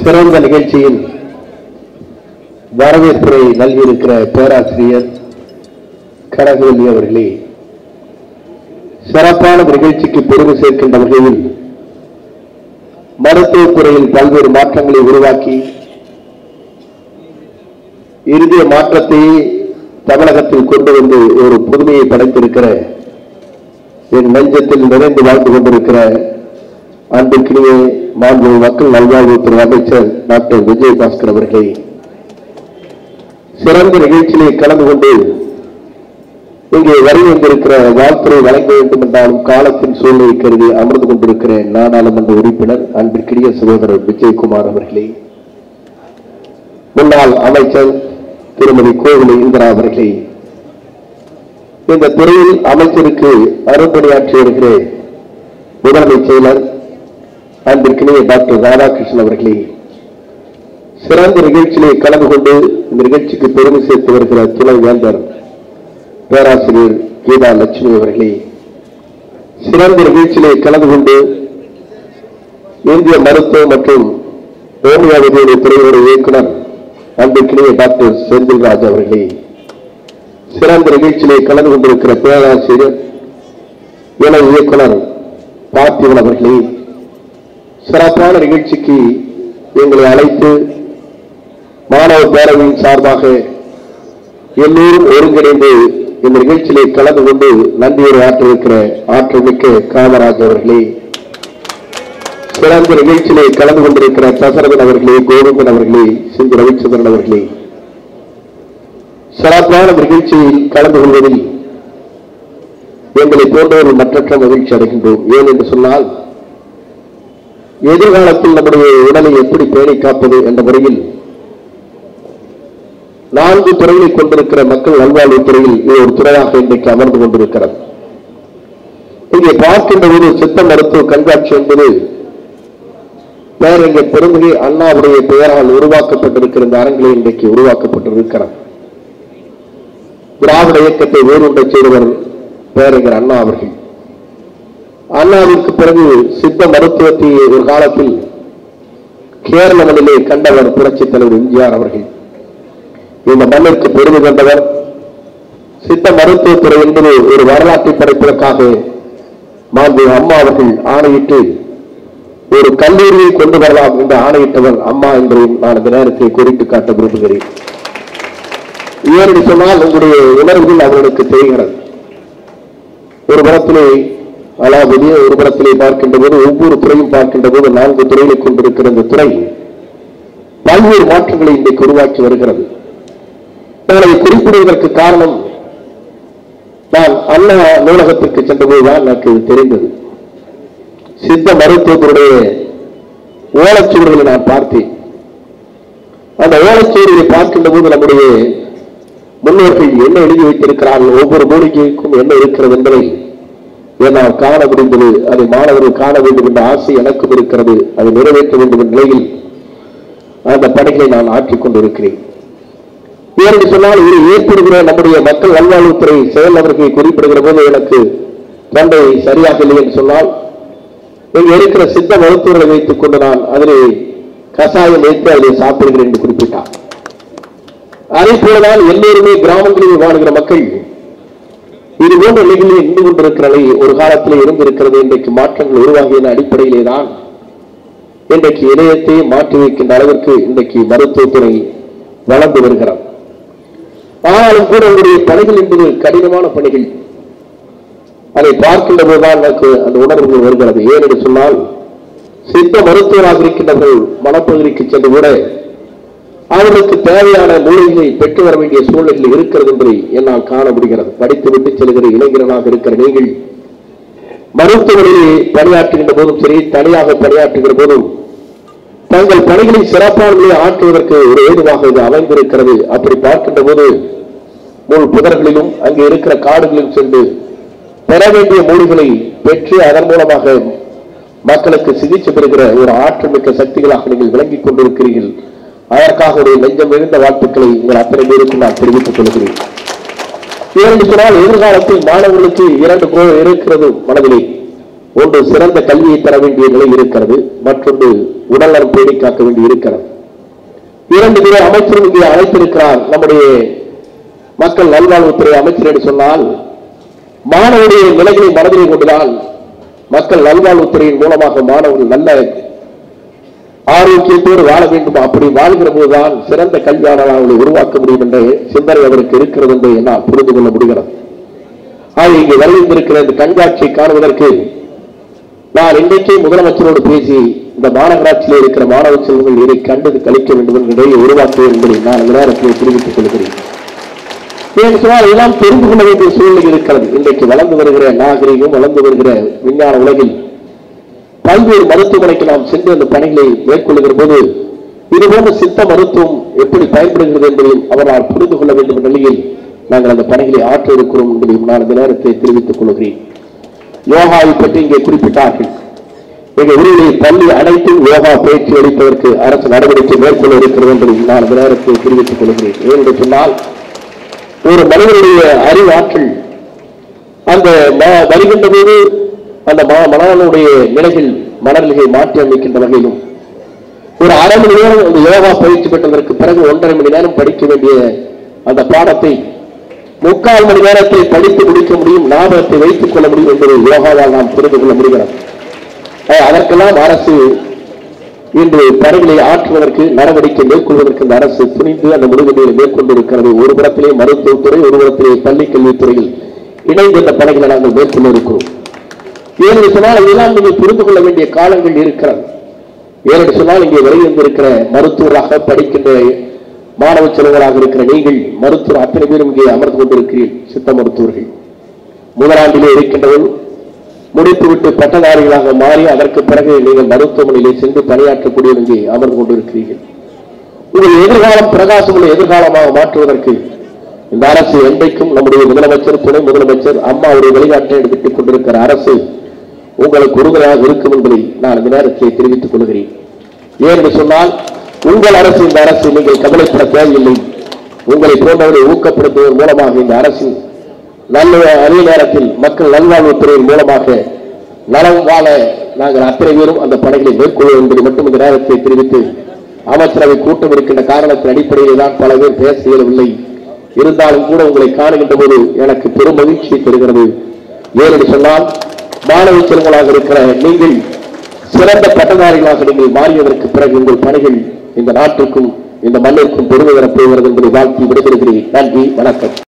சிறந்த நிகழ்ச்சியில் வரவேற்புரை நல்கியிருக்கிற பேராசிரியர் கரகவல்லி அவர்களே சிறப்பான நிகழ்ச்சிக்கு பெருமை சேர்க்கின்ற வகையில் மருத்துவத் துறையில் பல்வேறு மாற்றங்களை உருவாக்கி இறுதிய மாற்றத்தை தமிழகத்தில் கொண்டு வந்து ஒரு புதுமையை படைத்திருக்கிற என் நெஞ்சத்தில் நிறைந்து வாழ்ந்து கொண்டிருக்கிற அன்பிற்கினிய மாண்பு மக்கள் நல்வாழ்வுத்துறை அமைச்சர் டாக்டர் விஜயபாஸ்கர் அவர்களை சிறந்த நிகழ்ச்சியிலே கலந்து கொண்டு இங்கே வரி வந்திருக்கிற வாழ்த்துறை வழங்க வேண்டும் என்றாலும் காலத்தின் சூழ்நிலை கருதி அமர்ந்து கொண்டிருக்கிற நாடாளுமன்ற உறுப்பினர் அன்பிற்கினிய சகோதரர் விஜயகுமார் அவர்களே முன்னாள் அமைச்சர் திருமதி கோவிலை இந்திரா அவர்களே இந்த துறையில் அமைச்சருக்கு அரும்பணியாற்றி வருகிற முதன்மைச் செயலர் அன்பிற்கினிய டாக்டர் ராதாகிருஷ்ணன் அவர்களே சிறந்த நிகழ்ச்சியிலே கலந்து கொண்டு இந்த நிகழ்ச்சிக்கு பெருமை சேர்த்து வருகிற துணை வேந்தர் பேராசிரியர் கீதா லட்சுமி அவர்களே சிறந்த நிகழ்ச்சியிலே கலந்து கொண்டு இந்திய மருத்துவ மற்றும் ஹோமியோபதியுடைய துறையுடைய இயக்குனர் அன்பிற்கினிய டாக்டர் செந்தில்ராஜ் அவர்களே சிறந்த நிகழ்ச்சியிலே கலந்து கொண்டிருக்கிற பேராசிரியர் இணை இயக்குனர் பார்த்திபன் அவர்களே சிறப்பான நிகழ்ச்சிக்கு எங்களை அழைத்து மாணவ பேரவையின் சார்பாக எல்லோரும் ஒருங்கிணைந்து இந்த நிகழ்ச்சியிலே கலந்து கொண்டு நன்றியுரை ஆற்றிருக்கிற ஆற்றல் மிக்க காமராஜ் அவர்களே சிறந்த நிகழ்ச்சியிலே கலந்து கொண்டிருக்கிற தசரதன் அவர்களே கோவிந்தன் அவர்களே சிந்து ரவிச்சந்திரன் அவர்களே சிறப்பான நிகழ்ச்சியில் கலந்து கொள்வதில் எங்களை போன்றவர்கள் மற்றற்ற மகிழ்ச்சி அடைகின்றோம் ஏன் என்று சொன்னால் எதிர்காலத்தில் நம்முடைய உடலை எப்படி பேணி காப்பது என்ற முறையில் நான்கு துறைகளை கொண்டிருக்கிற மக்கள் நல்வாழ்வுத் துறையில் இது ஒரு துறையாக இன்றைக்கு அமர்ந்து கொண்டிருக்கிறது இங்கே பார்க்கின்ற ஒரு சித்த மருத்துவ கண்காட்சி என்பது பேரறிஞர் பெருமிகை அண்ணாவுடைய பெயரால் உருவாக்கப்பட்டிருக்கிற இந்த அரங்கிலே இன்றைக்கு உருவாக்கப்பட்டிருக்கிறது திராவிட இயக்கத்தை வேறுண்டச் செய்தவர் பேரறிஞர் அண்ணா அவர்கள் அண்ணாவிற்கு பிறகு சித்த மருத்துவத்தை ஒரு காலத்தில் கேரள மண்ணிலே கண்டவர் புரட்சித் தலைவர் எம்ஜிஆர் அவர்கள் இந்த மண்ணிற்கு பெருமை கொண்டவர் சித்த மருத்துவத்துறை என்பது ஒரு வரலாற்றை படைப்பதற்காக மாண்பு அம்மா அவர்கள் ஆணையிட்டு ஒரு கல்லூரியை கொண்டு வரலாம் என்று ஆணையிட்டவர் அம்மா என்பதையும் நான் இந்த நேரத்தில் குறித்து காட்ட விரும்புகிறேன் ஏனென்று சொன்னால் உங்களுடைய உணர்வுகள் அவர்களுக்கு தெரிகிறது ஒரு புறத்திலே அலாவதி ஒரு புறத்திலே பார்க்கின்ற போது ஒவ்வொரு துறையும் பார்க்கின்ற போது நான்கு துறைகளை கொண்டிருக்கிற இந்த துறை பல்வேறு மாற்றங்களை இன்றைக்கு உருவாக்கி வருகிறது நான் அதை குறிப்பிடுவதற்கு காரணம் நான் அண்ணா நூலகத்திற்கு சென்றபோதுதான் எனக்கு இது தெரிந்தது சித்த மருத்துவத்தினுடைய ஓலைச்சுவடுகளை நான் பார்த்தேன் அந்த ஓலைச்சுவடுகளை பார்க்கின்ற போது நம்முடைய முன்னோர்கள் என்ன எழுதி வைத்திருக்கிறார்கள் ஒவ்வொரு மூலிகைக்கும் என்ன இருக்கிறது என்பதை என்னால் காண முடிந்தது அதை மாணவர்கள் காண வேண்டும் என்ற ஆசை எனக்கும் இருக்கிறது அதை நிறைவேற்ற வேண்டும் என்ற நிலையில் அந்த பணிகளை நான் ஆற்றிக் கொண்டிருக்கிறேன் ஏனென்று சொன்னால் இது ஏற்படுகிற நம்முடைய மக்கள் நல்வாழ்வுத்துறை செயல் அவர்களை குறிப்பிடுகிற போது எனக்கு தொண்டை சரியாக இல்லை என்று சொன்னால் இங்க இருக்கிற சித்த மருத்துவர்களை வைத்துக் கொண்டு நான் அதிலே கசாயம் வைத்து அதிலே சாப்பிடுகிறேன் என்று குறிப்பிட்டார் அதே போலதான் எல்லோருமே கிராமங்களில் வாழ்கிற மக்கள் இது போன்ற நிலைகளில் நின்று கொண்டிருக்கிற நிலை ஒரு காலத்திலே இருந்திருக்கிறது இன்றைக்கு மாற்றங்கள் உருவாகிய அடிப்படையிலே தான் இன்றைக்கு இணையத்தை மாற்றி வைக்கின்ற அளவிற்கு இன்றைக்கு மருத்துவத்துறை வளர்ந்து வருகிறது ஆனாலும் கூட உங்களுடைய பணிகள் என்பது கடினமான பணிகள் அதை பார்க்கின்ற போதுதான் எனக்கு அந்த உணர்வுகள் வருகிறது ஏனென்று சொன்னால் சித்த மருத்துவராக இருக்கின்றவர்கள் மனப்பகுதிக்கு சென்று கூட அவர்களுக்கு தேவையான மூலிகையை பெற்று வர வேண்டிய சூழ்நிலை இருக்கிறது என்பதை என்னால் காண முடிகிறது படித்துவிட்டு செல்கிற இளைஞர்களாக இருக்கிற நீங்கள் மருத்துவமனையை பணியாற்றுகின்ற போதும் சரி தனியாக பணியாற்றுகிற போதும் தங்கள் பணிகளை சிறப்பான முறையில் ஆற்றுவதற்கு ஒரு ஏதுவாக இது அமைந்திருக்கிறது அப்படி பார்க்கின்ற போது முள் புதர்களிலும் அங்கே இருக்கிற காடுகளிலும் சென்று பெற வேண்டிய மூலிகளை பெற்று அதன் மூலமாக மக்களுக்கு சிகிச்சை பெறுகிற ஒரு ஆற்றல் சக்திகளாக நீங்கள் விளங்கிக் கொண்டிருக்கிறீர்கள் அதற்காக ஒரு நெஞ்சம் மிகுந்த வாழ்த்துக்களை உங்கள் அத்தனை பேருக்கும் நான் தெரிவித்துக் கொள்கிறேன் ஏனென்று சொன்னால் எதிர்காலத்தில் மாணவர்களுக்கு இரண்டு கோல் இருக்கிறது மனதிலே ஒன்று சிறந்த கல்வியை தர வேண்டிய நிலை இருக்கிறது மற்றொன்று உடல்நலம் பேணி காக்க வேண்டி இருக்கிறது இரண்டு பேரை அமைச்சரும் இங்கே அழைத்திருக்கிறார் நம்முடைய மக்கள் நல்வாழ்வுத்துறை அமைச்சர் என்று சொன்னால் மாணவருடைய நிலைகளை மனதில் கொண்டுதான் மக்கள் நல்வாழ்வுத்துறையின் மூலமாக மாணவர்கள் நல்ல ஆரோக்கியத்தோடு வாழ வேண்டும் அப்படி வாழ்கிற போதுதான் சிறந்த கல்வியாளராக அவர்களை உருவாக்க முடியும் என்ற சிந்தனை அவருக்கு இருக்கிறது என்று என்னால் புரிந்து கொள்ள முடிகிறது ஆக இங்கே வருகின்றிருக்கிற இந்த கண்காட்சியை காணுவதற்கு நான் இன்றைக்கே முதலமைச்சரோடு பேசி இந்த மாநகராட்சியில் இருக்கிற மாணவ செல்வங்கள் இதை கண்டு கழிக்க வேண்டும் என்ற நிலையை உருவாக்குவேன் என்பதை நான் இந்த நேரத்தில் தெரிவித்துக் கொள்கிறேன் ஏன் சொன்னால் இதெல்லாம் தெரிந்து கொள்ள வேண்டிய சூழ்நிலை இருக்கிறது இன்றைக்கு வளர்ந்து வருகிற நாகரிகம் வளர்ந்து வருகிற விஞ்ஞான உலகில் பல்வேறு மருத்துவமனைக்கு நாம் சென்று அந்த பணிகளை மேற்கொள்ளுகிற போது இதுபோன்ற சித்த மருத்துவம் எப்படி பயன்படுகிறது என்பதையும் அவரால் புரிந்து கொள்ள வேண்டும் என்ற நிலையில் நாங்கள் அந்த பணிகளை ஆற்ற இருக்கிறோம் என்பதையும் நான் இந்த நேரத்தை தெரிவித்துக் கொள்கிறேன் யோகாவை பற்றி இங்கே குறிப்பிட்டார்கள் எங்கள் ஊரிலே பள்ளி அனைத்தும் யோகா பயிற்சி அளிப்பதற்கு அரசு நடவடிக்கை மேற்கொள்ள இருக்கிறது என்பதையும் நான் இந்த நேரத்தில் தெரிவித்துக் கொள்கிறேன் ஏனென்று சொன்னால் ஒரு மனிதனுடைய அறிவாற்றல் அந்த ம- வருகின்ற போது அந்த ம- மனவனுடைய நிலைகள் மனநிலையை மாற்றி அமைக்கின்ற வகையிலும் ஒரு அரை மணி நேரம் அந்த யோகா பயிற்சி பெற்றதற்கு பிறகு ஒன்றரை மணி நேரம் படிக்க வேண்டிய அந்த பாடத்தை முக்கால் மணி நேரத்தில் படித்து முடிக்க முடியும் ஞாபகத்தை வைத்துக் கொள்ள முடியும் என்பதை யோகாவால் நாம் புரிந்து கொள்ள முடிகிறது அஹ் அதற்கெல்லாம் அரசு இன்று பணிகளை ஆற்றுவதற்கு நடவடிக்கை மேற்கொள்வதற்கு இந்த அரசு துணிந்து அந்த முடிவுகளை மேற்கொண்டிருக்கிறது ஒரு புறத்திலே மருத்துவத்துறை ஒரு புறத்திலே பள்ளி கல்வித்துறையில் இணைந்து இந்த பணிகளை நாங்கள் மேற்கொள்ள இருக்கிறோம் ஏனென்று சொன்னால் இதெல்லாம் நீங்கள் புரிந்து கொள்ள வேண்டிய காலங்கள் இருக்கிறது ஏனென்று சொன்னால் இங்கே வெளியிருந்திருக்கிற மருத்துவராக படிக்கின்ற மாணவ செல்வராக இருக்கிற நீங்கள் மருத்துவர் அத்தனை பேரும் இங்கே அமர்ந்து கொண்டிருக்கிறீர்கள் சித்த மருத்துவர்கள் முதலாண்டிலே இருக்கின்றவர்கள் முடித்துவிட்டு பட்டதாரிகளாக மாறி அதற்கு பிறகு நீங்கள் மருத்துவமனையிலே சென்று பணியாற்றக்கூடிய இங்கே அமர்ந்து கொண்டிருக்கிறீர்கள் உங்கள் எதிர்காலம் பிரகாசமுள்ள எதிர்காலமாக மாற்றுவதற்கு இந்த அரசு என்றைக்கும் நம்முடைய முதலமைச்சர் துணை முதலமைச்சர் அம்மாவுடைய வழிகாட்டை எடுத்துக் கொண்டிருக்கிற அரசு உங்களுக்கு உறுதுணையாக இருக்கும் என்பதை நான் இந்த நேரத்தில் தெரிவித்துக் கொள்கிறேன் ஏனென்று சொன்னால் உங்கள் அரசு இந்த அரசு நீங்கள் கவலைப்பட தேவையில்லை உங்களை போன்றவரை ஊக்கப்படுத்துவதன் மூலமாக இந்த அரசின் நல்ல அதே நேரத்தில் மக்கள் நல்வாழ்வுத்துறையின் மூலமாக நலம் வாழ நாங்கள் அத்தனை பேரும் அந்த பணிகளை மேற்கொள்வோம் என்பதை மட்டும் இந்த நேரத்தை தெரிவித்து அமைச்சரவை கூட்டம் இருக்கின்ற காரணத்தின் அடிப்படையில் தான் பல பேர் பேச இயலவில்லை இருந்தாலும் கூட உங்களை காணுகின்ற போது எனக்கு பெரும் மகிழ்ச்சியை தருகிறது ஏனென்று சொன்னால் மாணவ செல்வங்களாக இருக்கிற நீங்கள் சிறந்த பட்டதாரிகளாக நீங்கள் மாறியதற்கு பிறகு உங்கள் பணிகள் இந்த நாட்டுக்கும் இந்த மண்ணிற்கும் பெருமை வரப்போகிறது என்பதை வாழ்த்தி விடுபடுகிறேன் நன்றி வணக்கம்